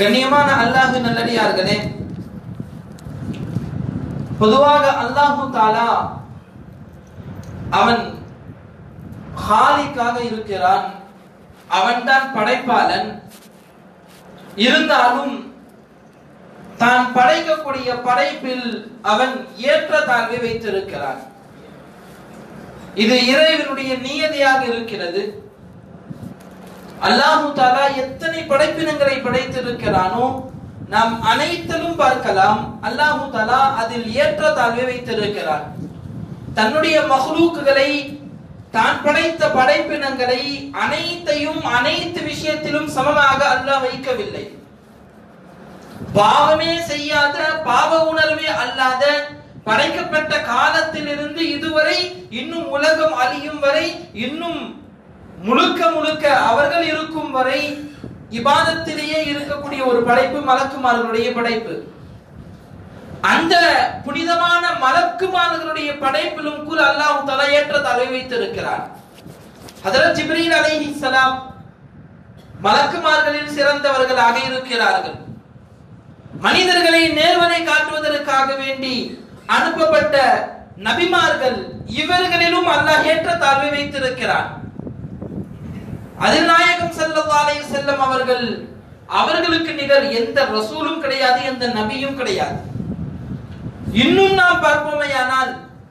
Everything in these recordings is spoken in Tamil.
கண்ணியமான அல்லாஹ் நல்லடியார்களே பொதுவாக அல்லாஹு தாலா அவன் ஹாலிக்காக இருக்கிறான் அவன்தான் படைப்பாளன் இருந்தாலும் தான் படைக்கக்கூடிய படைப்பில் அவன் ஏற்ற தாழ்வை வைத்திருக்கிறான் இது இறைவனுடைய நியதியாக இருக்கிறது அல்லாஹு தாலா எத்தனை படைப்பினங்களை படைத்திருக்கிறானோ நாம் அனைத்திலும் பார்க்கலாம் அல்லாஹு தாலா அதில் ஏற்ற தாழ்வை வைத்திருக்கிறான் தன்னுடைய மஹ்லூக்குகளை தான் படைத்த படைப்பினங்களை அனைத்தையும் அனைத்து விஷயத்திலும் சமமாக அல்லாஹ் வைக்கவில்லை பாவமே செய்யாத பாவ உணர்வே அல்லாத படைக்கப்பட்ட காலத்திலிருந்து இதுவரை இன்னும் உலகம் அழியும் வரை இன்னும் முழுக்க முழுக்க அவர்கள் இருக்கும் வரை இபாதத்திலேயே இருக்கக்கூடிய ஒரு படைப்பு மலக்குமார்களுடைய படைப்பு அந்த புனிதமான மலக்குமார்களுடைய படைப்பிலும் கூட அல்லாஹ் தலா ஏற்ற தலை வைத்திருக்கிறார் ஹதரத் ஜிப்ரீல் அலைஹிஸ்ஸலாம் மலக்குமார்களில் சிறந்தவர்களாக இருக்கிறார்கள் மனிதர்களை நேர்வனை காட்டுவதற்காக வேண்டி அனுப்பப்பட்ட நபிமார்கள் இவர்களிலும் அல்லாஹ் ஏற்ற தாழ்வை வைத்திருக்கிறார் அதில் நாயகம் செல்லவாலை செல்லம் அவர்கள் அவர்களுக்கு நிகர் எந்த ரசூலும் கிடையாது எந்த நபியும் கிடையாது இன்னும் நாம் பார்ப்போமேயானால்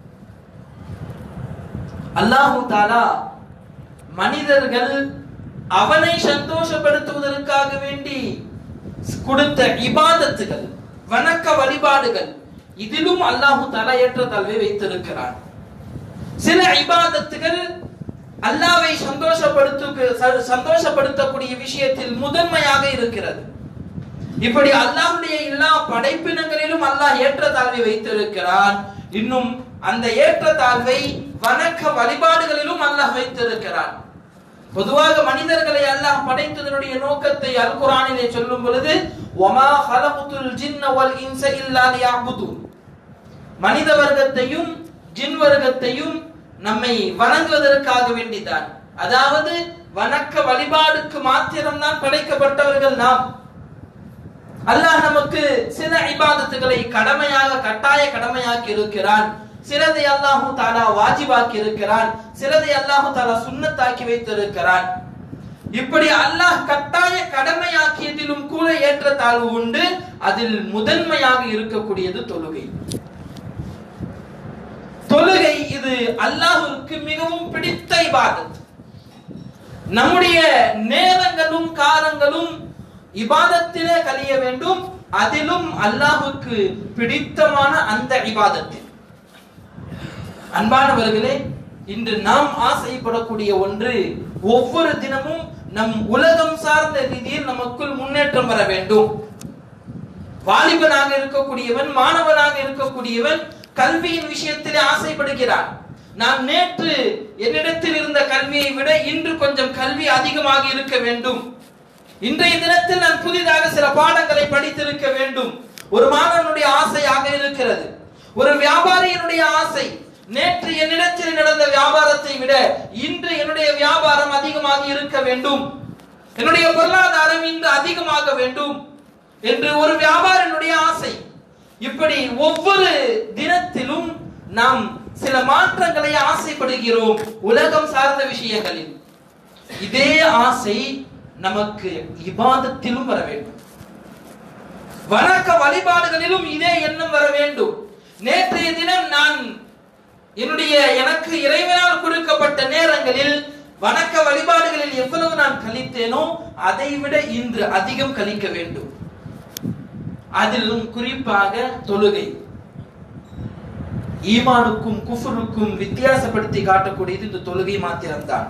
அல்லாஹு தாலா மனிதர்கள் அவனை சந்தோஷப்படுத்துவதற்காக வேண்டி கொடுத்த இபாதத்துகள் வணக்க வழிபாடுகள் இதிலும் அல்லாஹு தாலா ஏற்ற தாழ்வை வைத்திருக்கிறான் சில இபாதத்துகள் அல்லாவை சந்தோஷப்படுத்து சந்தோஷப்படுத்தக்கூடிய விஷயத்தில் முதன்மையாக இருக்கிறது இப்படி அல்லாஹ்வுடைய எல்லா படைப்பினங்களிலும் அல்லாஹ் ஏற்ற தாழ்வை வைத்திருக்கிறான் இன்னும் அந்த ஏற்ற தாழ்வை வணக்க வழிபாடுகளிலும் அல்லாஹ் வைத்திருக்கிறான் பொதுவாக மனிதர்களை அல்லாஹ் படைத்ததனுடைய நோக்கத்தை அல் குரானிலே சொல்லும் பொழுது ஒமா ஹலகுத்துல் ஜின்ன வல் இன்ச இல்லா லியஅபுதுன் மனித வர்க்கத்தையும் ஜின் வர்க்கத்தையும் நம்மை வணங்குவதற்காக வேண்டிதான் அதாவது வணக்க வழிபாடுக்கு மாத்திரம்தான் படைக்கப்பட்டவர்கள் நாம் அல்லாஹ் நமக்கு சில இபாதத்துகளை கடமையாக கட்டாய கடமையாக்கி இருக்கிறான் சிலதை அல்லாஹு தாலா வாஜிபாக்கி இருக்கிறான் சிலதை அல்லாஹு தாலா சுன்னத்தாக்கி வைத்திருக்கிறான் இப்படி அல்லாஹ் கட்டாய கடமையாக்கியதிலும் கூட ஏற்ற தாழ்வு உண்டு அதில் முதன்மையாக இருக்கக்கூடியது தொழுகை தொழுகை இது அல்லாஹ்விற்கு மிகவும் பிடித்த இபாதத் நம்முடைய நேரங்களும் காலங்களும் இபாதத்திலே கழிய வேண்டும் அதிலும் அல்லாஹ்வுக்கு பிடித்தமான அந்த இபாதத்தில் அன்பானவர்களே இன்று நாம் ஆசைப்படக்கூடிய ஒன்று ஒவ்வொரு தினமும் நம் உலகம் சார்ந்த ரீதியில் நமக்குள் முன்னேற்றம் வர வேண்டும் வாலிபனாக இருக்கக்கூடியவன் மாணவனாக இருக்கக்கூடியவன் கல்வியின் விஷயத்திலே ஆசைப்படுகிறான் நான் நேற்று என்னிடத்தில் இருந்த கல்வியை விட இன்று கொஞ்சம் கல்வி அதிகமாக இருக்க வேண்டும் இன்றைய தினத்தில் நான் புதிதாக சில பாடங்களை படித்திருக்க வேண்டும் ஒரு மாணவனுடைய ஆசையாக இருக்கிறது ஒரு வியாபாரியினுடைய ஆசை நேற்று என்னிடத்தில் நடந்த வியாபாரத்தை விட இன்று என்னுடைய வியாபாரம் அதிகமாக இருக்க வேண்டும் என்னுடைய பொருளாதாரம் இன்று அதிகமாக வேண்டும் என்று ஒரு வியாபாரியினுடைய ஆசை இப்படி ஒவ்வொரு தினத்திலும் நாம் சில மாற்றங்களை ஆசைப்படுகிறோம் உலகம் சார்ந்த விஷயங்களில் இதே ஆசை நமக்கு இபாதத்திலும் வர வேண்டும் வணக்க வழிபாடுகளிலும் இதே எண்ணம் வர வேண்டும் நேற்றைய தினம் நான் என்னுடைய எனக்கு இறைவனால் கொடுக்கப்பட்ட நேரங்களில் வணக்க வழிபாடுகளில் எவ்வளவு நான் கழித்தேனோ அதை விட இன்று அதிகம் கழிக்க வேண்டும் அதிலும் குறிப்பாக தொழுகை ஈமானுக்கும் குஃபருக்கும் வித்தியாசப்படுத்தி காட்டக்கூடியது இந்த தொழுகை மாத்திரம்தான்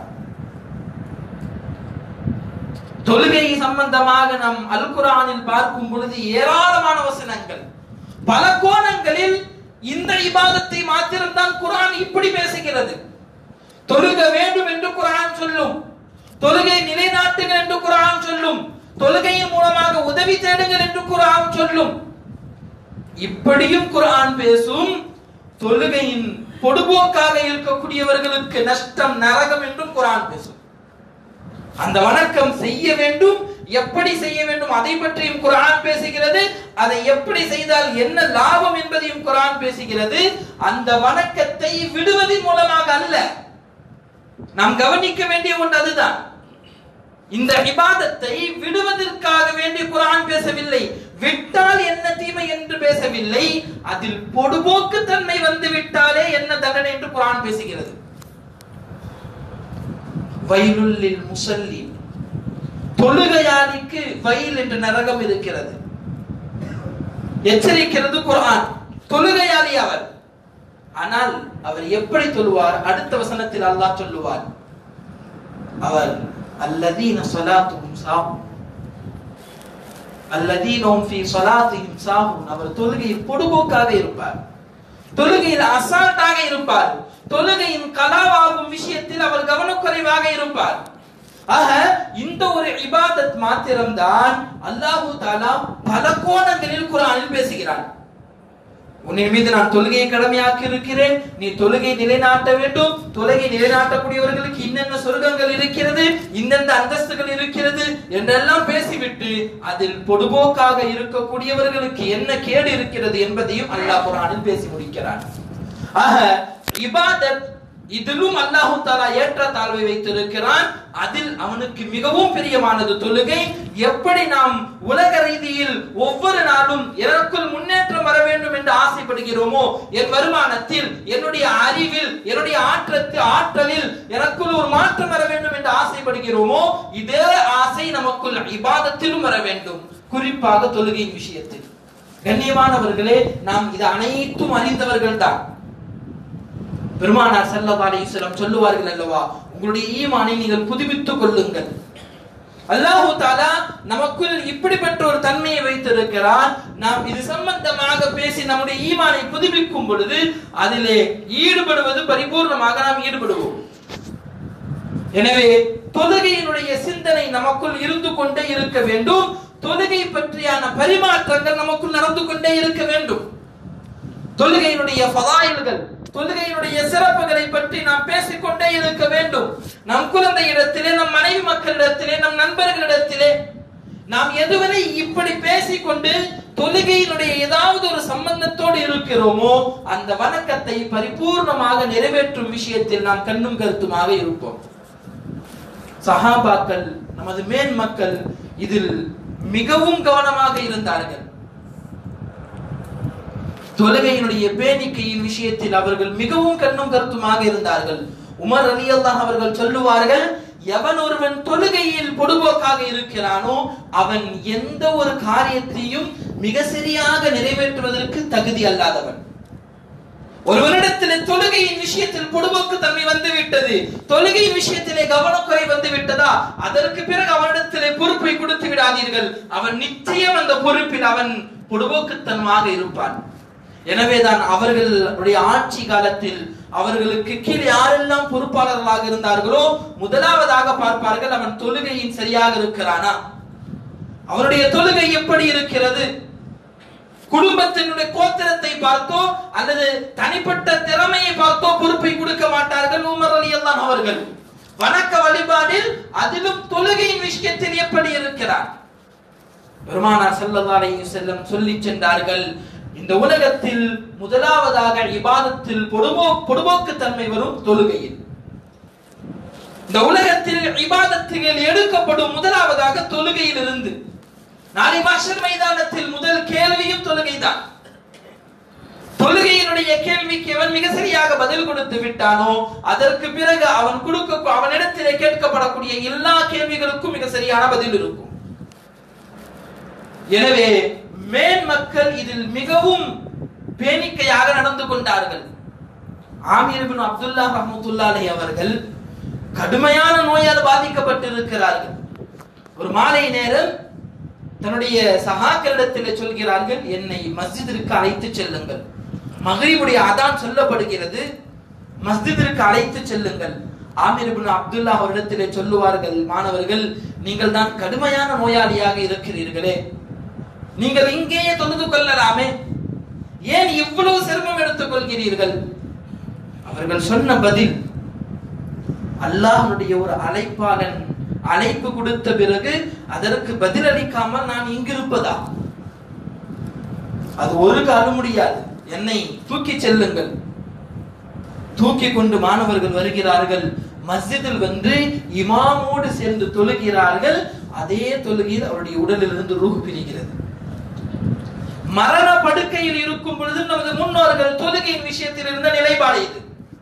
தொழுகை சம்பந்தமாக நாம் அல் குரானில் பார்க்கும் பொழுது ஏராளமான வசனங்கள் பல கோணங்களில் இந்த இபாதத்தை மாத்திரம்தான் குரான் இப்படி பேசுகிறது தொழுக வேண்டும் என்று குரான் சொல்லும் தொழுகை நிலைநாட்டுங்கள் என்று குரான் சொல்லும் தொழுகையின் மூலமாக உதவி தேடுங்கள் என்று குரான் சொல்லும் இப்படியும் குரான் பேசும் தொழுகையின் பொடுபோக்காக இருக்கக்கூடியவர்களுக்கு நஷ்டம் நரகம் என்றும் குரான் பேசும் அந்த வணக்கம் செய்ய வேண்டும் எப்படி செய்ய வேண்டும் அதை பற்றியும் குர்ஆன் பேசுகிறது அதை எப்படி செய்தால் என்ன லாபம் என்பதையும் குர்ஆன் பேசுகிறது அந்த வணக்கத்தை விடுவதன் மூலமாக அல்ல நாம் கவனிக்க வேண்டிய ஒன்று அதுதான் இந்த இபாதத்தை விடுவதற்காக வேண்டி குர்ஆன் பேசவில்லை விட்டால் என்ன தீமை என்று பேசவில்லை அதில் பொடுபோக்கு தன்மை வந்து விட்டாலே என்ன தண்டனை என்று குர்ஆன் பேசுகிறது வயலுள்ளில் முசல்லி தொழுகையாளிக்கு வயல் என்ற நரகம் இருக்கிறது எச்சரிக்கிறது குர்ஆன் தொழுகையாளி அவர் ஆனால் அவர் எப்படி தொழுவார் அடுத்த வசனத்தில் அல்லாஹ் சொல்லுவார் அவர் அல்லதீன ஸலாத்துஹும் சாஹூன் அல்லதீனஹும் ஃபீ ஸலாத்திஹிம் சாஹூன் அவர் தொழுகையில் பொடுபோக்காக இருப்பார் தொழுகையில் அசால்ட்டாக இருப்பார் தொழுகையின் கலாவாகும் விஷயத்தில் அவர் கவனக்குறைவாக இருப்பார் ஆக இந்த ஒரு இபாதத் மாத்திரம்தான் அல்லாஹு தாலா பல கோணங்களில் குரானில் பேசுகிறான் உன்னின் மீது நான் தொழுகையை கடமையாக்கி இருக்கிறேன் நீ தொழுகை நிலைநாட்ட வேண்டும் தொழுகை நிலைநாட்டக்கூடியவர்களுக்கு இன்னென்ன சொர்க்கங்கள் இருக்கிறது இந்தெந்த அந்தஸ்துகள் இருக்கிறது என்றெல்லாம் பேசிவிட்டு அதில் பொடுபோக்காக இருக்கக்கூடியவர்களுக்கு என்ன கேடு இருக்கிறது என்பதையும் அல்லாஹ் குரானில் பேசி முடிக்கிறான் ஆக இபாதத் இதிலும் அல்லாஹு தாலா ஏற்ற தாழ்வை வைத்திருக்கிறான் அதில் அவனுக்கு மிகவும் பிரியமானது தொழுகை எப்படி நாம் உலக ரீதியில் ஒவ்வொரு நாளும் எனக்குள் முன்னேற்றம் வர வேண்டும் என்று ஆசைப்படுகிறோமோ என் வருமானத்தில் என்னுடைய அறிவில் என்னுடைய ஆற்றத்து ஆற்றலில் எனக்குள் ஒரு மாற்றம் வர வேண்டும் என்று ஆசைப்படுகிறோமோ இதே ஆசை நமக்குள் இபாதத்திலும் வர வேண்டும் குறிப்பாக தொழுகையின் விஷயத்தில் கண்ணியமானவர்களே நாம் இது அனைத்தும் அறிந்தவர்கள் தான் பெருமானார் ஸல்லல்லாஹு அலைஹி வஸல்லம் சொல்லுவார்கள் அல்லவா உங்களுடைய ஈமானை நீங்கள் புதுப்பித்துக் கொள்ளுங்கள் அல்லாஹு தாலா நமக்குள் இப்படிப்பட்ட ஒரு தன்மையை வைத்திருக்கிறான் நாம் இது சம்பந்தமாக பேசி நம்முடைய ஈமானை புதுப்பிக்கும் பொழுது அதிலே ஈடுபடுவது பரிபூர்ணமாக நாம் ஈடுபடுவோம் எனவே தொழுகையினுடைய சிந்தனை நமக்குள் இருந்து கொண்டே இருக்க வேண்டும் தொழுகை பற்றியான பரிமாற்றங்கள் நமக்குள் நடந்து கொண்டே இருக்க வேண்டும் தொழுகையினுடைய ஃபதாயில்கள் தொழுகையினுடைய சிறப்புகளை பற்றி நாம் பேசிக்கொண்டே இருக்க வேண்டும் நம் குழந்தையிடத்திலே நம் மனைவி மக்களிடத்திலே நம் நண்பர்களிடத்திலே நாம் எதுவரை இப்படி பேசிக்கொண்டு தொழுகையினுடைய ஏதாவது ஒரு சம்பந்தத்தோடு இருக்கிறோமோ அந்த வணக்கத்தை பரிபூர்ணமாக நிறைவேற்றும் விஷயத்தில் நாம் கண்ணும் கருத்துமாக இருப்போம் சஹாபாக்கள் நமது மேன் மக்கள் இதில் மிகவும் கவனமாக இருந்தார்கள் தொழுகையினுடைய பேணிக்கையின் விஷயத்தில் அவர்கள் மிகவும் கண்ணும் கருத்துமாக இருந்தார்கள் உமர் அலி அல்லாஹ் அவர்கள் சொல்லுவார்கள் எவன் ஒருவன் தொழுகையில் பொடுபோக்காக இருக்கிறானோ அவன் எந்த ஒரு காரியத்தையும் மிக சரியாக நிறைவேற்றுவதற்கு தகுதி அல்லாதவன் ஒருவனிடத்திலே தொழுகையின் விஷயத்தில் பொடுபோக்கு தன்மை வந்து விட்டது தொழுகையின் விஷயத்திலே கவனக்குறை வந்து விட்டதா அதற்கு பிறகு அவனிடத்திலே பொறுப்பை கொடுத்து விடாதீர்கள் அவன் நிச்சயம் அந்த பொறுப்பில் அவன் பொடுபோக்குத்தனமாக இருப்பான் எனவேதான் அவர்களுடைய ஆட்சி காலத்தில் அவர்களுக்கு கீழ் யாரெல்லாம் பொறுப்பாளர்களாக இருந்தார்களோ முதலாவதாக பார்ப்பார்கள் அவன் தொழுகையின் சரியாக இருக்கிறானா அவனுடைய தொழுகை எப்படி இருக்கிறது குடும்பத்தினுடைய கோத்திரத்தை பார்த்தோ அல்லது தனிப்பட்ட திறமையை பார்த்தோ பொறுப்பை கொடுக்க மாட்டார்கள் உமர் அலி அல்லாஹ் அவர்கள் வணக்க வழிபாடில் அதிலும் தொழுகையின் விஷயத்தில் எப்படி இருக்கிறார் பெருமானார் ஸல்லல்லாஹு அலைஹி வஸல்லம் சொல்லி சென்றார்கள் இந்த உலகத்தில் முதலாவதாக இபாதத்தில் பொடுபோ பொடுபோக்கு தன்மை வரும் தொழுகையில் இந்த உலகத்தில் இபாதத்துகள் எடுக்கப்படும் முதலாவதாக தொழுகையில் இருந்து நாளை மாஷர் மைதானத்தில் முதல் கேள்வியும் தொழுகைதான் தொழுகையினுடைய கேள்விக்கு அவன் மிக சரியாக பதில் கொடுத்து விட்டானோ அதற்கு பிறகு அவன் கொடுக்க அவனிடத்திலே கேட்கப்படக்கூடிய எல்லா கேள்விகளுக்கும் மிக சரியான பதில் இருக்கும் எனவே மேன் மக்கள் இதில் மிகவும் பேணிக்கையாக நடந்து கொண்டார்கள் ஆமீர் பின் அப்துல்லா ரஹமத்துல்லாஹி அவர்கள் கடுமையான நோயால் பாதிக்கப்பட்டிருக்கிறார்கள் ஒரு மாலை நேரம் தன்னுடைய சகாக்களிடத்தில் சொல்கிறார்கள் என்னை மஸ்ஜிதிற்கு அழைத்து செல்லுங்கள் மகரிபுடைய அதான் சொல்லப்படுகிறது மஸ்ஜிதிற்கு அழைத்து செல்லுங்கள் ஆமீர் பின் அப்துல்லா அவரிடத்திலே சொல்லுவார்கள் மாணவர்கள் நீங்கள் தான் கடுமையான நோயாளியாக இருக்கிறீர்களே நீங்கள் இங்கேயே தொழுது கொள்ளலாமே ஏன் இவ்வளவு சிரமம் எடுத்துக் கொள்கிறீர்கள் அவர்கள் சொன்ன பதில் அல்லாஹ்வுடைய ஒரு அழைப்பாளன் அழைப்பு கொடுத்த பிறகு அதற்கு பதிலளிக்காமல் நான் இங்கிருப்பதா அது ஒரு காலம் முடியாது என்னை தூக்கி செல்லுங்கள் தூக்கி கொண்டு மாணவர்கள் வருகிறார்கள் மஸ்ஜிதில் வந்து இமாமோடு சேர்ந்து தொழுகிறார்கள் அதே தொழுகையில் அவருடைய உடலிலிருந்து ரூஹ் பிரிகிறது மரண படுக்கையில் இருக்கும் பொழுது நமது முன்னோர்கள் தொழுகையின் விஷயத்தில் இருந்த நிலைப்பாடு இது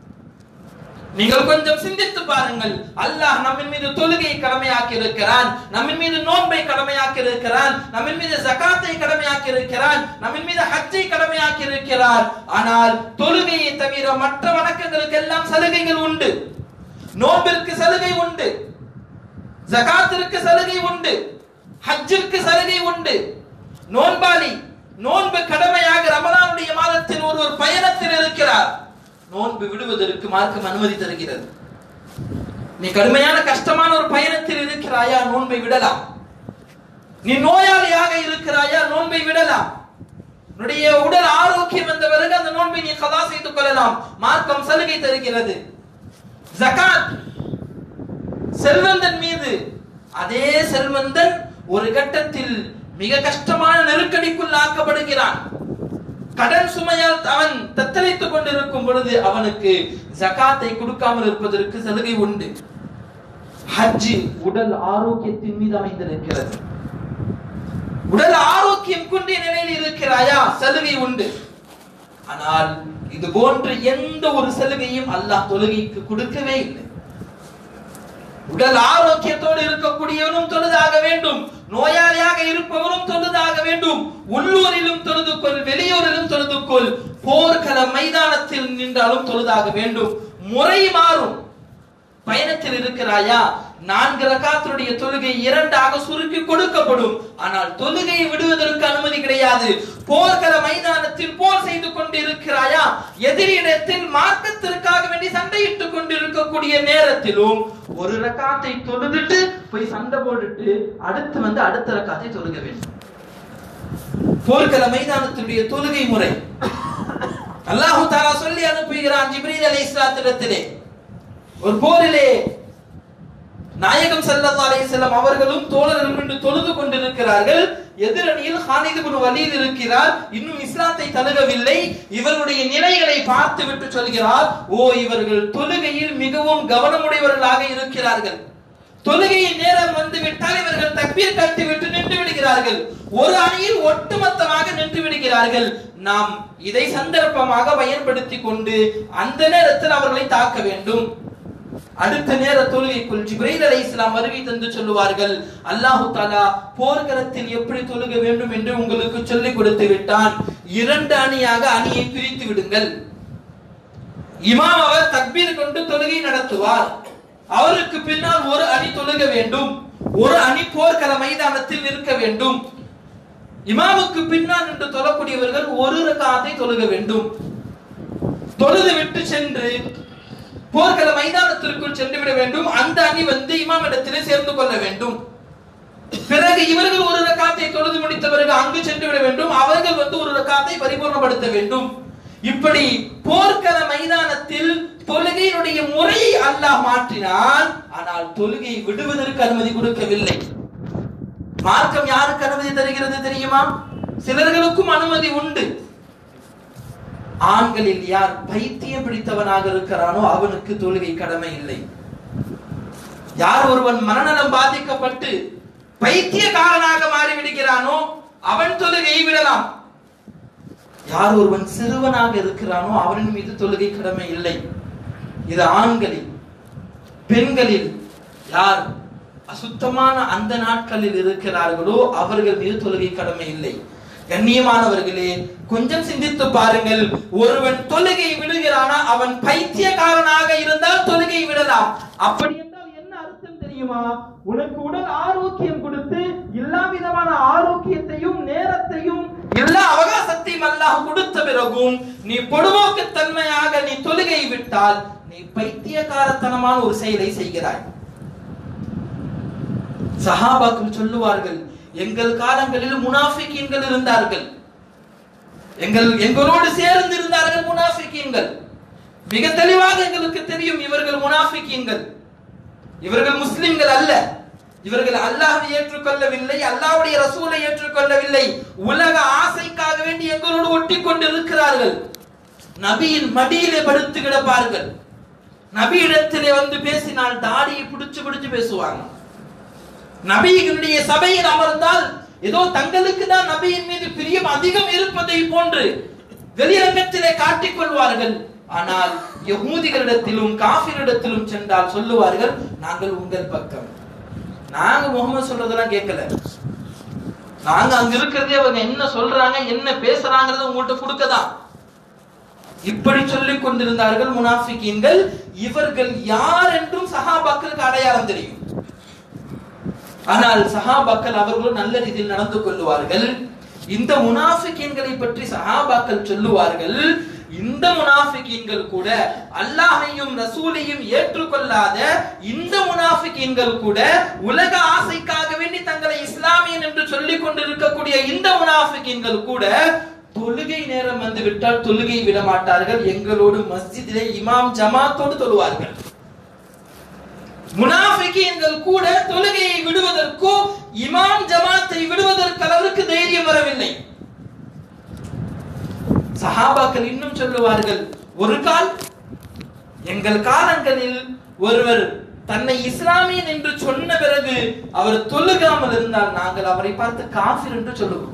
நீங்கள் கொஞ்சம் சிந்தித்து பாருங்கள் அல்லாஹ் நம்மின் மீது தொழுகையை கடமையாக்கி இருக்கிறான் நம்மின் மீது நோன்பை கடமையாக்கி இருக்கிறான் நம்மின் மீது ஜகாத்தை கடமையாக்கி இருக்கிறான் நம்மின் மீது ஹஜ்ஜை கடமையாக்கி இருக்கிறார் ஆனால் தொழுகையை தவிர மற்ற வணக்கங்களுக்கு எல்லாம் சலுகைகள் உண்டு நோன்பிற்கு சலுகை உண்டு ஜகாத்திற்கு சலுகை உண்டு ஹஜ்ஜிற்கு சலுகை உண்டு நோன்பாளி நோன்பு கடமையாக ரமலானுடைய மாதத்தில் ஒருவர் பயணத்தில் இருக்கிறார் நோன்பு விடுவதற்கு மார்க்கம் அனுமதி தருகிறது நீ கடுமையான கஷ்டமான ஒரு பயணத்தில் இருக்கிறாயா நோன்பை விடலாம் நீ நோயாளியாக இருக்கிறாயா நோன்பை விடலாம் உன்னுடைய உடல் ஆரோக்கியம் வந்த பிறகு அந்த நோன்பை நீ கதா செய்து கொள்ளலாம் மார்க்கம் சலுகை தருகிறது ஜகாத் செல்வந்தன் மீது அதே செல்வந்தன் ஒரு கட்டத்தில் மிக கஷ்டமான நெருக்கடிக்குள் ஆக்கப்படுகிறான் கடன் சுமையால் அவன் தத்தளித்துக் கொண்டிருக்கும் பொழுது அவனுக்கு ஜகாத்தை கொடுக்காமல் இருப்பதற்கு சலுகை உண்டு ஹஜ் உடல் ஆரோக்கியத்தின் மீது அமைந்திருக்கிறது உடல் ஆரோக்கியம் குன்றிய நிலையில் இருக்கிறாயா சலுகை உண்டு ஆனால் இது போன்ற எந்த ஒரு சலுகையும் அல்லாஹ் தொழுகைக்கு கொடுக்கவே இல்லை உடல் ஆரோக்கியத்தோடு இருக்கக்கூடியவனும் தொழுதாக வேண்டும் நோயாளியாக இருப்பவரும் தொழுதாக வேண்டும் உள்ளூரிலும் தொழுது கொள் வெளியூரிலும் தொழுது கொள் போர்க்கள மைதானத்தில் நின்றாலும் தொழுதாக வேண்டும் முறை மாறும் பயணத்தில் இருக்கிறாயா நான்கு ரகாத்துடைய தொழுகை இரண்டாக சுருக்கி கொடுக்கப்படும் ஆனால் தொழுகையை விடுவதற்கு அனுமதி கிடையாது போர்க்கள மைதானத்தில் போர் செய்து கொண்டு இருக்கிறாயா எதிரிடத்தில் மார்க்கத்திற்காக வேண்டி சண்டையிட்டுக் கொண்டு இருக்கக்கூடிய நேரத்திலும் ஒரு ரக்காத்தை தொழுதுட்டு போய் சண்டை போட்டுட்டு அடுத்து வந்து அடுத்த ரக்காத்தை தொழுக வேண்டும் போர்க்கள மைதானத்தினுடைய தொழுகை முறை அல்லாஹு தாலா சொல்லி அனுப்புகிறான் ஜிப்ரீல் அலைஹிஸ்ஸலாத்திடத்திலே ஒரு போரிலே நாயகம் ஸல்லல்லாஹு அலைஹி வஸல்லம் அவர்களும் தோழர்களும் நின்று தொழுது கொண்டிருக்கிறார்கள் எதிரணியில் ஹாலித் இப்னு வலீத் இருக்கிறார் இன்னும் இஸ்லாத்தை தழுகவில்லை இவருடைய நிலைகளை பார்த்து விட்டு சொல்கிறார் ஓ இவர்கள் தொழுகையில் மிகவும் கவனமுடையவர்களாக இருக்கிறார்கள் தொழுகையின் நேரம் வந்து விட்டால் இவர்கள் தக்பீர் கட்டி விட்டு நின்று விடுகிறார்கள் ஒரு அணியில் ஒட்டுமொத்தமாக நின்று விடுகிறார்கள் நாம் இதை சந்தர்ப்பமாக பயன்படுத்தி கொண்டு அந்த நேரத்தில் அவர்களை தாக்க வேண்டும் அடுத்த நேர தொழுகைக்குள் ஜிப்ரைல் அலைஹிஸ்ஸலாம் வருகை தந்து சொல்லுவார்கள் அல்லாஹு தாலா போர்க்களத்தில் எப்படி தொழுக வேண்டும் என்று உங்களுக்கு சொல்லிக் கொடுத்து விட்டான் இரண்டு அணியாக அணியை பிரித்து விடுங்கள் இமாம் அவர் தக்பீர் கொண்டு தொழுகை நடத்துவார் அவருக்கு பின்னால் ஒரு அணி தொழுக வேண்டும் ஒரு அணி போர்க்கள மைதானத்தில் இருக்க வேண்டும் இமாமுக்கு பின்னால் நின்று தொழக்கூடியவர்கள் ஒரு ரகாத்தை தொழுக வேண்டும் தொழுது விட்டு சென்று போர்க்கள மைதானத்திற்குள் சென்று விட வேண்டும் அந்த அணி வந்து இமாமிடத்திலே சேர்ந்து கொள்ள வேண்டும் பிறகு இவர்கள் ஒரு ரக்காத்தை தொழுது முடித்த பிறகு அங்கு சென்று விட வேண்டும் அவர்கள் வந்து ஒரு ரக்காத்தை பரிபூர்ணப்படுத்த வேண்டும் இப்படி போர்க்கள மைதானத்தில் தொழுகையினுடைய முறையை அல்லாஹ் மாற்றினான் ஆனால் தொழுகை விடுவதற்கு அனுமதி கொடுக்கவில்லை மார்க்கம் யாருக்கு அனுமதி தருகிறது தெரியுமா சிலர்களுக்கும் அனுமதி உண்டு ஆண்களில் யார் பைத்தியம் பிடித்தவனாக இருக்கிறானோ அவனுக்கு தொழுகை கடமை இல்லை யார் ஒருவன் மனநலம் பாதிக்கப்பட்டு பைத்தியக்காரனாக மாறி விடுகிறானோ அவன் தொழுகையை விடலாம் யார் ஒருவன் சிறுவனாக இருக்கிறானோ அவன் மீது தொழுகை கடமை இல்லை இது ஆண்களில் பெண்களில் யார் அசுத்தமான அந்த நாட்களில் இருக்கிறார்களோ அவர்கள் மீது தொழுகை கடமை இல்லை கண்ணியமானவர்களே கொஞ்சம் சிந்தித்து பாருங்கள் ஒருவன் தொழுகை விடுகிறானா அவன் பைத்தியக்காரனாக இருந்தால் தொழுகை விடலாம் அப்படி என்றால் என்ன அர்த்தம் தெரியுமா உனக்கு உடல் ஆரோக்கியம் கொடுத்து எல்லா விதமான ஆரோக்கியத்தையும் நேரத்தையும் எல்லா அவகாசத்தையும் அல்லாஹ் கொடுத்த பிறகும் நீ பொடுவோக்கு தன்மையாக நீ தொழுகை விட்டால் நீ பைத்தியக்காரத்தனமான ஒரு செயலை செய்கிறாய் சஹாபாக்கள் சொல்லுவார்கள் எங்கள் காலங்களில் முனாஃபிகீன்கள் இருந்தார்கள் எங்கள் எங்களோடு சேர்ந்து இருந்தார்கள் முனாஃபிகீன்கள் மிக தெளிவாக எங்களுக்கு தெரியும் இவர்கள் முனாஃபிகீன்கள் இவர்கள் முஸ்லிம்கள் அல்ல இவர்கள் அல்லாஹ்வை ஏற்றுக்கொள்ளவில்லை அல்லாஹ்வுடைய ரசூலை ஏற்றுக்கொள்ளவில்லை உலக ஆசைக்காக வேண்டி எங்களோடு ஒட்டி கொண்டு இருக்கிறார்கள் நபியின் மடியிலே படுத்து கிடப்பார்கள் நபியிடத்திலே வந்து பேசினால் தாடியை பிடிச்சு பிடிச்சு பேசுவாங்க நபியினுடைய சபையில் அமர்ந்தால் ஏதோ தங்களுக்கு தான் நபியின் மீது பிரியம் அதிகம் இருப்பதை போன்று வெளிரங்கத்திலே காட்டிக் கொள்வார்கள் ஆனால் யகூதிகளிடத்திலும் காபிரிடத்திலும் சென்றால் சொல்லுவார்கள் நாங்கள் உங்கள் பக்கம் நாங்க முகமது சொல்றதெல்லாம் கேட்கல நாங்க அங்க இருக்கிறதே அவங்க என்ன சொல்றாங்க என்ன பேசுறாங்கறத உங்கள்ட்ட கொடுக்கதான் இப்படி சொல்லிக் கொண்டிருந்தார்கள் முனாஃபிகீன்கள் இவர்கள் யார் என்றும் சஹாபாக்களுக்கு அடையாளம் தெரியும் ஆனால் சஹாபாக்கள் அவர்களும் நல்ல ரீதியில் நடந்து கொள்ளுவார்கள் இந்த முனாஃபிகீன்களை பற்றி சஹாபாக்கள் சொல்லுவார்கள் இந்த முனாஃபிகீன்கள் கூட அல்லாஹையும் ரசூலையும் ஏற்றுக்கொள்ளாத இந்த முனாஃபிகீன்கள் கூட உலக ஆசைக்காக வேண்டி தங்களை இஸ்லாமியன் என்று சொல்லிக் கொண்டிருக்கக்கூடிய இந்த முனாஃபிகீன்கள் கூட தொழுகை நேரம் வந்து விட்டால் தொழுகை விட மாட்டார்கள் எங்களோடு மஸ்ஜிதிலே இமாம் ஜமாத்தோடு தொழுவார்கள் முனாஃபிகீன்கள் கூட தொழுகையை விடுவதற்கோ இமாம் ஜமாத்தை விடுவதற்கு அளவிற்கு தைரியம் வரவில்லை சஹாபாக்கள் இன்னும் சொல்லுவார்கள் ஒரு கால் எங்கள் காலங்களில் ஒருவர் தன்னை இஸ்லாமியன் என்று சொன்ன பிறகு அவர் தொழுகாமல் இருந்தால் நாங்கள் அவரை பார்த்து காஃபிர் என்று சொல்லுவோம்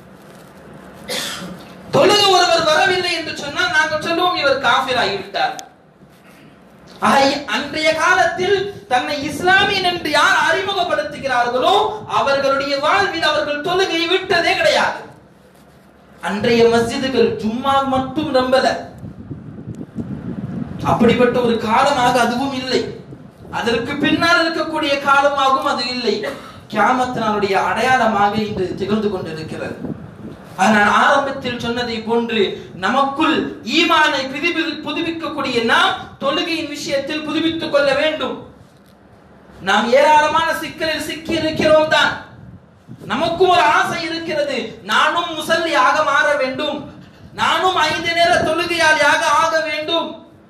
தொழுக ஒருவர் வரவில்லை என்று சொன்னால் நாங்கள் சொல்லுவோம் இவர் காஃபிர் ஆகிவிட்டார் ஆக, அன்றைய காலத்தில் தன்னை இஸ்லாமியன் என்று யார் அறிமுகப்படுத்துகிறார்களோ அவர்களுடைய வாழ்வில் அவர்கள் தொழுகை விட்டதே கிடையாது அன்றைய மஸ்ஜிதுகள் ஜும்மா மட்டும் நம்பல அப்படிப்பட்ட ஒரு காலமாக அதுவும் இல்லை அதற்கு பின்னால் இருக்கக்கூடிய காலமாகவும் அது இல்லை கியாமத் நாளுடைய அடையாளமாக இன்று திகழ்ந்து கொண்டிருக்கிறது ஆனால் ஆரம்பத்தில் சொன்னதை போன்று நமக்குள் ஈமானை புதுப்பி- புதுப்பிக்கக்கூடிய நாம் தொழுகையின் விஷயத்தில் புதுப்பித்துக் கொள்ள வேண்டும் நாம் ஏராளமான சிக்கலில் சிக்கி இருக்கிறோம் தான் நமக்கும் ஒரு ஆசை இருக்கிறது நானும் முசல்லியாக மாற வேண்டும் நானும் ஐந்து நேர தொழுகையாளியாக ஆக வேண்டும்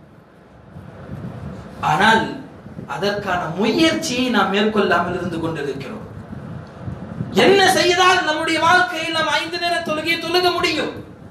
ஆனால் அதற்கான முயற்சியை நாம் மேற்கொள்ளாமல் இருந்து கொண்டிருக்கிறோம் என்ன செய்தால் நம்முடைய வாழ்க்கையில் நாம் ஐந்து நேர தொழுகையை தொழுக முடியும்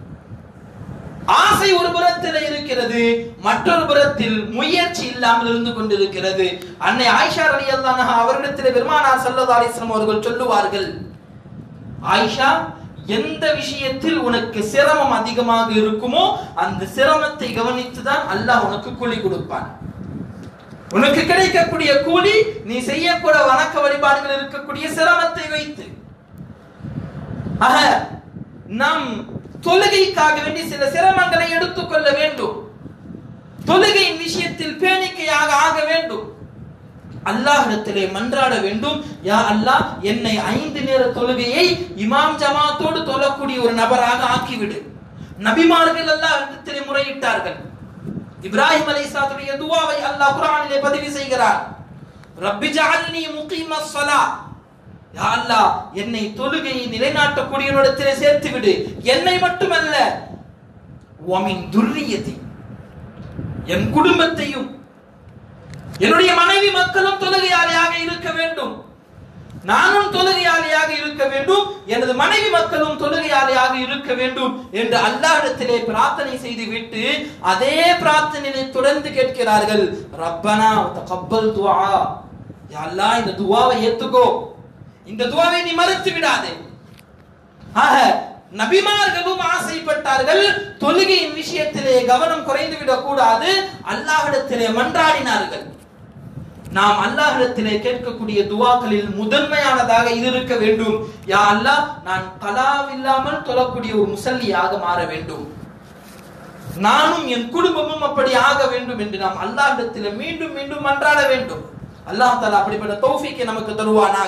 ஆசை ஒரு புறத்தில் இருக்கிறது மற்றொரு புறத்தில் முயற்சி இல்லாமல் இருந்து கொண்டிருக்கிறது அன்னை ஆயிஷா ரலியல்லாஹு அன்ஹா அவரிடத்தில் பெருமானார் ஸல்லல்லாஹு அலைஹி வஸல்லம் அவர்கள் சொல்லுவார்கள் ஆயிஷா எந்த விஷயத்தில் உனக்கு சிரமம் அதிகமாக இருக்குமோ அந்த சிரமத்தை கவனித்துதான் அல்லாஹ் உனக்கு கூலி கொடுப்பான் உனக்கு கிடைக்கக்கூடிய கூலி நீ செய்யக்கூட வணக்க வழிபாடுகள் இருக்கக்கூடிய சிரமத்தை வைத்து ஆக நாம் தொழுகைக்காக வேண்டி சில சிரமங்களை எடுத்துக்கொள்ள வேண்டும் தொழுகையின் விஷயத்தில் பேணிக்கையாக ஆக வேண்டும் அல்லாஹ்விடத்திலே மன்றாட வேண்டும் யா அல்லாஹ் என்னை ஐந்து நேர தொழுகையை இமாம் ஜமாத்தோடு தொழக்கூடிய ஒரு நபராக ஆக்கிவிடு நபிமார்கள் அல்லாஹ் இடத்திலே முறையிட்டார்கள் இப்ராஹிம் அலைஹிஸ்ஸலாத்துடைய துஆவை அல்லாஹ் குர்ஆனிலே பதிவு செய்கிறார் ரப்பி ஜஅல்னி முகீமஸ் ஸலா யா அல்லாஹ் என்னை தொழுகையை நிலைநாட்டக்கூடியவனிடத்திலே சேர்த்து விடு என்னை மட்டுமல்ல வமின் துர்ரியதி என் குடும்பத்தையும் என்னுடைய மனைவி மக்களும் தொழுகையாளியாக இருக்க வேண்டும் நானும் தொழுகையாளியாக இருக்க வேண்டும் எனது மனைவி மக்களும் தொழுகையாளியாக இருக்க வேண்டும் என்று அல்லாஹ்விடத்திலே பிரார்த்தனை செய்து விட்டு அதே பிரார்த்தனையை தொடர்ந்து கேட்கிறார்கள் ரப்பனா தகப்பல் துஆ யா அல்லாஹ் இந்த துஆவை ஏத்துக்கோ இந்த துஆவை நீ மறுத்து விடாதே ஆக நபிமார்களும் ஆசைப்பட்டார்கள் தொழுகையின் விஷயத்திலே கவனம் குறைந்து விடக் கூடாது அல்லாஹ்விடத்திலே மன்றாடினார்கள் நாம் அல்லாஹ்விடத்திலே கேட்கக்கூடிய துவாக்களில் முதன்மையானதாக இது இருக்க வேண்டும் யா அல்லாஹ் நான் கலாவில்லாமல் தொழக்கூடிய ஒரு முசல்லியாக மாற வேண்டும் நானும் என் குடும்பமும் அப்படி ஆக வேண்டும் என்று நாம் அல்லாஹ்விடத்திலே மீண்டும் மீண்டும் மன்றாட வேண்டும் அல்லாஹ் தஆலா அப்படிப்பட்ட தௌஃபீக்கை நமக்கு தருவானாக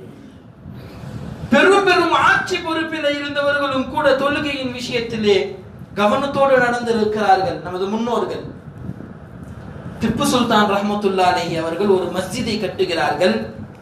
பெரும் பெரும் ஆட்சி பொறுப்பில் இருந்தவர்களும் கூட தொழுகையின் விஷயத்திலே கவனத்தோடு நடந்திருக்கிறார்கள் நமது முன்னோர்கள் திப்பு சுல்தான் ரஹமத்துல்லா அலைஹி அவர்கள் ஒரு மஸ்ஜிதை கட்டுகிறார்கள்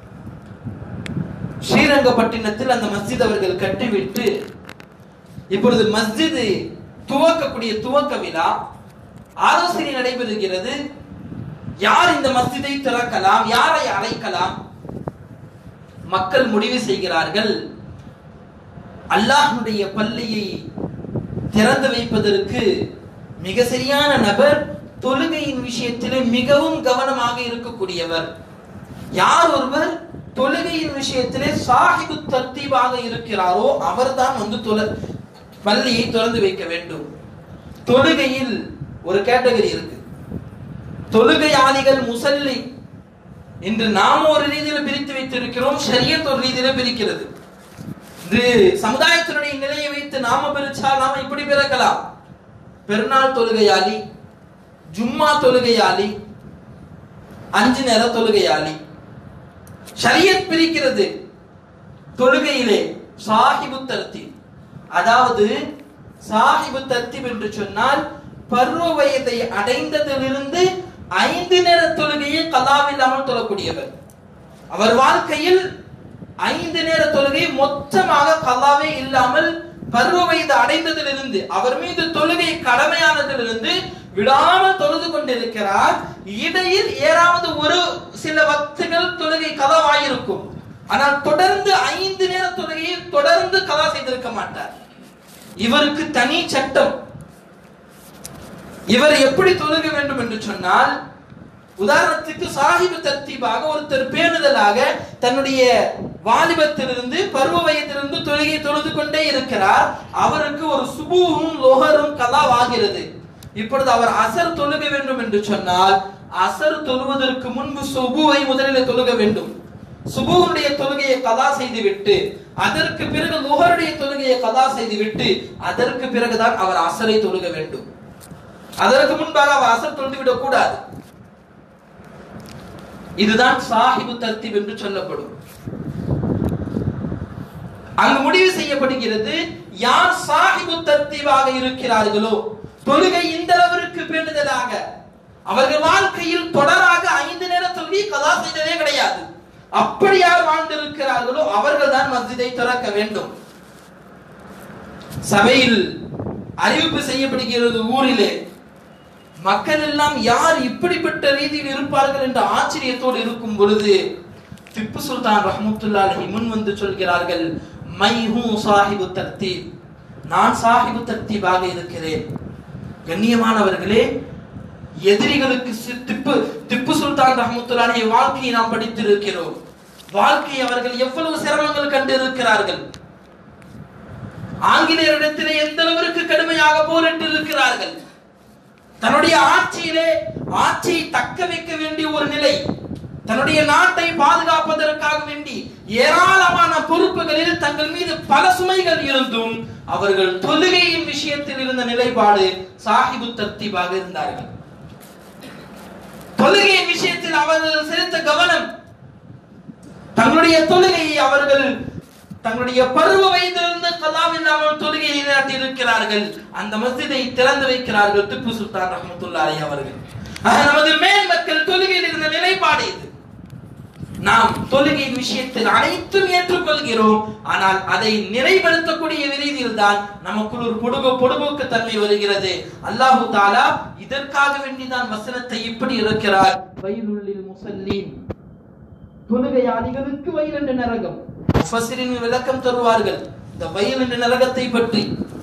ஸ்ரீரங்கப்பட்டினத்தில் அந்த மஸ்ஜித் அவர்கள் கட்டிவிட்டு இப்பொழுது மஸ்ஜிது துவக்கக்கூடிய துவக்க விழா ஆலோசனை நடைபெறுகிறது யார் இந்த மஸ்ஜிதை திறக்கலாம் யாரை அழைக்கலாம் மக்கள் முடிவு செய்கிறார்கள் அல்லாஹ்வுடைய பள்ளியை திறந்து வைப்பதற்கு மிக சரியான நபர் தொழுகையின் விஷயத்திலே மிகவும் கவனமாக இருக்கக்கூடியவர் யார் ஒருவர் தொழுகையின் விஷயத்திலே சாஹிபு தர்த்தீபாக இருக்கிறாரோ அவர்தான் வந்து தொழ பள்ளியை திறந்து வைக்க வேண்டும் தொழுகையில் ஒரு கேட்டகரி இருக்கு தொழுகையாளிகள் முசல்லி இன்று நாம் ஒரு ரீதியில் பிரித்து வைத்திருக்கிறோம் ஷரியத் ஒரு ரீதியில பிரிக்கிறது இது சமுதாயத்தினுடைய நிலையை வைத்து நாம பிரிச்சால் நாம இப்படி பிறக்கலாம் பெருநாள் தொழுகையாளி ஜும்மா தொழுகையாளி அஞ்சு நேர தொழுகையாளி ஷரியத் பிரிக்கிறது தொழுகையிலே சாஹிபு தர்த்தீப் அதாவது சாஹிபு தர்த்தீப் என்று சொன்னால் பருவ வயதை அடைந்ததிலிருந்து ஐந்து நேர தொழுகையை கலாவில்லாமல் தொழக்கூடியவர் அவர் வாழ்க்கையில் ஐந்து நேர தொழுகை மொத்தமாக கலாவே இல்லாமல் பருவ வயது அடைந்ததிலிருந்து அவர் மீது தொழுகை கடமையானதிலிருந்து விடாமல் தொழுது கொண்டிருக்கிறார் இடையில் ஏறாவது ஒரு சில வக்துகள் தொழுகை கதவாயிருக்கும் ஆனால் தொடர்ந்து ஐந்து நேர தொழுகையை தொடர்ந்து கதா செய்திருக்க மாட்டார் இவருக்கு தனி சட்டம் இவர் எப்படி தொழுக வேண்டும் என்று சொன்னால் உதாரணத்துக்கு சாஹிபு தர்த்தீபாக ஒருத்தர் பேணுதலாக தன்னுடைய வாலிபத்திலிருந்து பருவ வயதிலிருந்து தொழுகை தொழுது கொண்டே இருக்கிறார் அவருக்கு ஒரு சுபூவும் லோகரும் கலாவாகிறது இப்பொழுது அவர் அசர் தொழுக வேண்டும் என்று சொன்னால் அசர் தொழுவதற்கு முன்பு சுபுவை முதலில் தொழுக வேண்டும் சுபுவுடைய தொழுகையை கதா செய்துவிட்டு அதற்கு பிறகு லுகருடைய தொழுகையை கதா செய்துவிட்டு அதற்கு பிறகுதான் அவர் அசரை தொழுக வேண்டும் அதற்கு முன்பாக அவர் அசர் தொழுது விடக் கூடாது இதுதான் சாஹிபு தர்த்தீப் என்று சொல்லப்படும் அங்கு முடிவு செய்யப்படுகிறது யார் சாஹிபு தர்த்தீவாக இருக்கிறார்களோ தொழுகை இந்த அளவிற்கு பேணுதலாக அவர்கள் வாழ்க்கையில் தொடராக ஐந்து நேர தொழுகை கதா செய்ததே கிடையாது அப்படி யார் வாழ்ந்திருக்கிறார்களோ அவர்கள் தான் மஸ்ஜிதை திறக்க வேண்டும் சபையில் அறிவிப்பு செய்யப்படுகிறது ஊரிலே மக்கள் எல்லாம் யார் இப்படிப்பட்ட ரீதியில் இருப்பார்கள் என்ற ஆச்சரியத்தோடு இருக்கும் பொழுது திப்பு சுல்தான் ரஹமத்துல்லாஹி முன் வந்து சொல்கிறார்கள் மை ஹூ சாஹிபு தர்த்தீப் நான் சாஹிபு தர்த்தீபாக இருக்கிறேன் கண்ணியமானவர்களே எதிரிகளுக்கு சி- திப்பு திப்பு சுல்தான் ரஹமத்துல்லாஹி வாழ்க்கையை நாம் படித்திருக்கிறோம் வாழ்க்கை அவர்கள் எவ்வளவு சிரமங்கள் கண்டு இருக்கிறார்கள் ஆங்கிலேயரிடத்திலே எந்த அளவிற்கு கடுமையாக போரிட்டு இருக்கிறார்கள் தன்னுடைய ஆட்சியிலே ஆட்சியை தக்க வைக்க வேண்டிய ஒரு நிலை தன்னுடைய நாட்டை பாதுகாப்பதற்காக வேண்டி ஏராளமான பொறுப்புகளில் தங்கள் மீது பல சுமைகள் இருந்தும் அவர்கள் தொழுகையின் விஷயத்தில் இருந்த நிலைப்பாடு சாஹிபு தர்த்தீபாக இருந்தார்கள் தொழுகையின் விஷயத்தில் அவர்கள் செலுத்த கவனம் தங்களுடைய தொழுகையை அவர்கள் தங்களுடைய பருவ வயதிலிருந்து கலாம் இல்லாமல் தொழுகையை நாட்டி இருக்கிறார்கள் அந்த மஸ்ஜிதை திறந்து வைக்கிறார்கள் திப்பு சுல்தான் ரஹமத்துல்லாஹி அவர்கள் ஆக நமது மேல் மக்கள் தொழுகையில் இருந்த நிலைப்பாடு இது நாம் தொழுகையின் விஷயத்தில் அனைத்தும் ஏற்றுக்கொள்கிறோம் ஆனால் அதை நிறைவேற்றக்கூடிய ரீதியில் தான் நமக்குள் ஒரு பொடுகு பொடுபோக்கு தன்மை வருகிறது அல்லாஹு தாலா இதற்காக வேண்டிதான் வசனத்தை இப்படி இருக்கிறார் வயலுள்ளில் முசல்லீன் தொழுகையாளிகளுக்கு வயல் என்ற நரகம் முஃபஸ்ஸிரின் விளக்கம் தருவார்கள் இந்த வயல் என்ற நரகத்தை பற்றி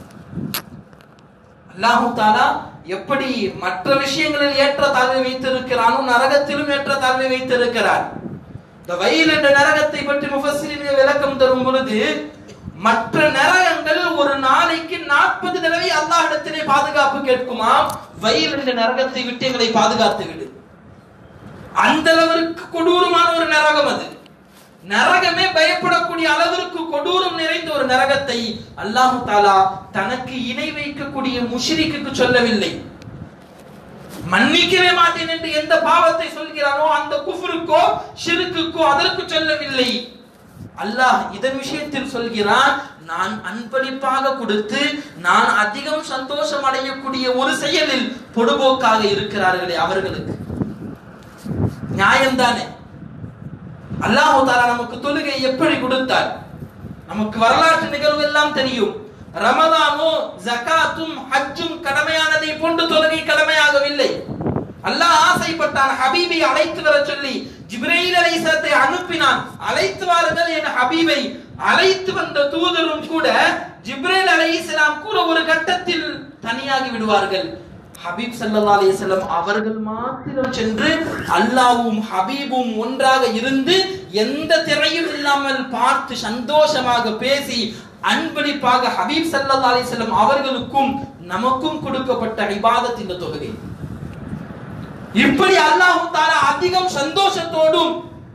அல்லாஹு தாலா எப்படி மற்ற விஷயங்களில் ஏற்ற தாழ்வை வைத்திருக்கிறானோ நரகத்திலும் ஏற்ற தாழ்வை வைத்திருக்கிறார் இந்த வயல் என்ற நரகத்தை பற்றி முஃபஸ்ஸிரின் விளக்கம் தரும் பொழுது மற்ற நரகங்கள் ஒரு நாளைக்கு நாற்பது தடவை அல்லாஹ்விடத்திலே பாதுகாப்பு கேட்குமா வயல் என்ற நரகத்தை விட்டு எங்களை பாதுகாத்து விடு அந்த அளவிற்கு கொடூரமான ஒரு நரகம் அது நரகமே பயப்படக்கூடிய அளவிற்கு கொடூரம் நிறைந்த ஒரு நரகத்தை அல்லாஹு தாலா தனக்கு இணை வைக்கக்கூடிய முஷ்ரிக்குக்கு சொல்லவில்லை மன்னிக்கவே மாட்டேன் என்று எந்த பாவத்தை சொல்கிறானோ அந்த குஃபருக்கோ ஷிருக்குக்கோ அதற்கு சொல்லவில்லை அல்லாஹ் இதன் விஷயத்தில் சொல்கிறான் நான் அன்பளிப்பாக கொடுத்து நான் அதிகம் சந்தோஷம் அடையக்கூடிய ஒரு செயலில் பொடுபோக்காக இருக்கிறார்களே அவர்களுக்கு நியாயம்தானே அல்லாஹு தாலா நமக்கு தொழுகை எப்படி கொடுத்தார் நமக்கு வரலாற்று நிகழ்வு எல்லாம் தெரியும் ரமதானோ ஜகாத்தும் ஹஜ்ஜும் கடமையானதை போன்று தொழுகை கடமையாகவில்லை அல்லாஹ் ஆசைப்பட்டான் ஹபீபை அழைத்து வர சொல்லி ஜிப்ரீல் அலைஹிஸ்ஸலாத்தை அனுப்பினான் அழைத்து வாருங்கள் என் ஹபீபை அழைத்து வந்த தூதரும் கூட ஜிப்ரீல் அலைஹிஸ்ஸலாம் கூட ஒரு கட்டத்தில் தனியாகி விடுவார்கள் ஹபீப் ஸல்லல்லாஹு அலைஹி வஸல்லம் அவர்கள் மாத்திரம் சென்று அல்லாஹ்வும் ஹபீபும் ஒன்றாக இருந்து எந்த திரையும் இல்லாமல் பார்த்து சந்தோஷமாக பேசி அன்பளிப்பாக ஹபீப் ஸல்லல்லாஹு அலைஹி வஸல்லம் அவர்களுக்கும் நமக்கும் கொடுக்கப்பட்ட இபாதத் இந்த தொகுதி இப்படி அல்லாஹ் தாலா அதிகம் சந்தோஷத்தோடும்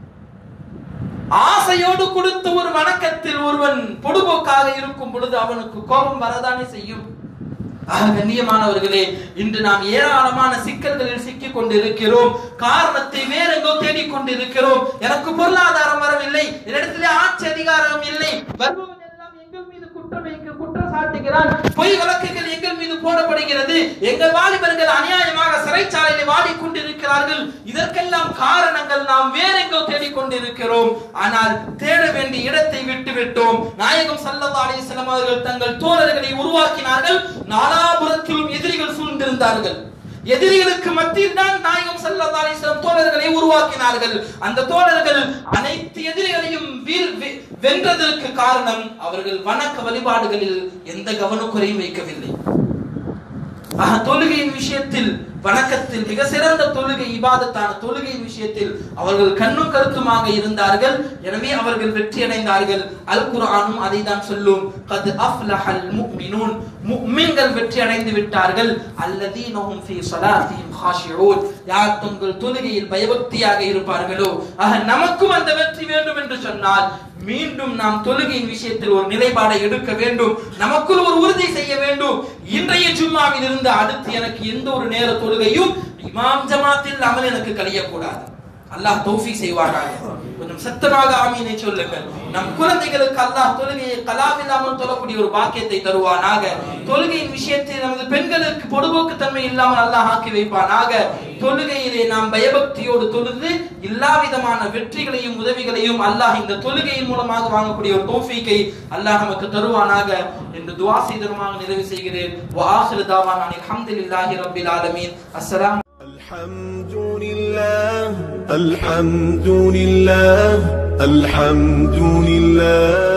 ஆசையோடு கொடுத்த ஒரு வணக்கத்தில் ஒருவன் பொடுபோக்காக இருக்கும் பொழுது அவனுக்கு கோபம் வரதானே செய்யும் ஆக கண்ணியமானவர்களே இன்று நாம் ஏராளமான சிக்கல்களில் சிக்கிக் கொண்டிருக்கிறோம் காரணத்தை வேற எங்கோ தேடிக் கொண்டிருக்கிறோம் எனக்கு பொருளாதாரம் வரவில்லை என்னிடத்திலே ஆட்சி அதிகாரம் இல்லை வருபவன் எல்லாம் எங்கள் மீது குற்றம் வைக்க குற்றம் சாட்டுகிறான் பொய் வழக்குகள் எங்கள் மீது போடப்படுகிறது எங்கள் வாலிபர்கள் அநியாயமாக சிறைச்சாலையில் வாடிக்கொண்டிருக்கிறார்கள் இதற்கெல்லாம் காரணங்கள் நாம் வேற எங்கோ தேடிக்கொண்டிருக்கிறோம் ஆனால் தேட வேண்டிய இடத்தை விட்டு விட்டோம் நாயகம் சல்லல்லாஹு அலைஹி வஸல்லம் அவர்கள் தங்கள் தோழர்களை உருவாக்கினார்கள் நாலாபுரத்திலும் எதிரிகள் சூழ்ந்திருந்தார்கள் எதிரிகளுக்கு மத்தியில் தான் நாயகம் ஸல்லல்லாஹு அலைஹி வஸல்லம் தோழர்களை உருவாக்கினார்கள் அந்த தோழர்கள் அனைத்து எதிரிகளையும் வீழ் வெ- வென்றதற்கு காரணம் அவர்கள் வணக்க வழிபாடுகளில் எந்த கவனக்குறையும் வைக்கவில்லை ஆக தொழுகையின் விஷயத்தில் வணக்கத்தில் மிக சிறந்த தொழுகை இபாதத்தான தொழுகையின் விஷயத்தில் அவர்கள் கண்ணும் கருத்துமாக இருந்தார்கள் எனவே அவர்கள் வெற்றி அடைந்தார்கள் அல் குர்ஆனும் அதை தான் சொல்லும் கத் அஃப்லஹல் முஃமினூன் முஃமின்கள் வெற்றி அடைந்து விட்டார்கள் அல்லதீனஹும் ஃபீ ஸலாத்திஹிம் காஷிஊன் யார் தங்கள் தொழுகையில் பயபக்தியாக இருப்பார்களோ ஆக நமக்கும் அந்த வெற்றி வேண்டும் என்று சொன்னால் மீண்டும் நாம் தொழுகையின் விஷயத்தில் ஒரு நிலைப்பாடை எடுக்க வேண்டும் நமக்குள் ஒரு உறுதி செய்ய வேண்டும் இன்றைய ஜும்மாவில் இருந்து அடுத்து எனக்கு எந்த ஒரு நேர தொழுகையும் இமாம் ஜமாத்தில் அமல் எனக்கு கழியக்கூடாது அல்லாஹ் தௌஃபீக் செய்வாராக கொஞ்சம் சத்தமாக ஆமீனை சொல்லுங்கள் நம் குழந்தைகளுக்கு அல்லாஹ் தொழுகையை கலாமில்லாமல் தொழக்கூடிய ஒரு பாக்கியத்தை தருவானாக தொழுகையின் விஷயத்தில் நமது பெண்களுக்கு பொடுபோக்கு தன்மை இல்லாமல் அல்லாஹ் ஆக்கி வைப்பானாக தொழுகையிலே நாம் பயபக்தியோடு தொழுது எல்லா விதமான வெற்றிகளையும் உதவிகளையும் அல்லாஹ் இந்த தொழுகையின் மூலமாக வாங்கக்கூடிய ஒரு தௌஃபீக்கை அல்லாஹ் நமக்கு தருவானாக என்று துஆ செய்தருமாக நிறைவு செய்கிறேன் வஆஹிரு தாவானா அல்ஹம்துலில்லாஹி ரப்பில் ஆலமீன் அஸ்ஸலாம் الحمد لله الحمد لله الحمد لله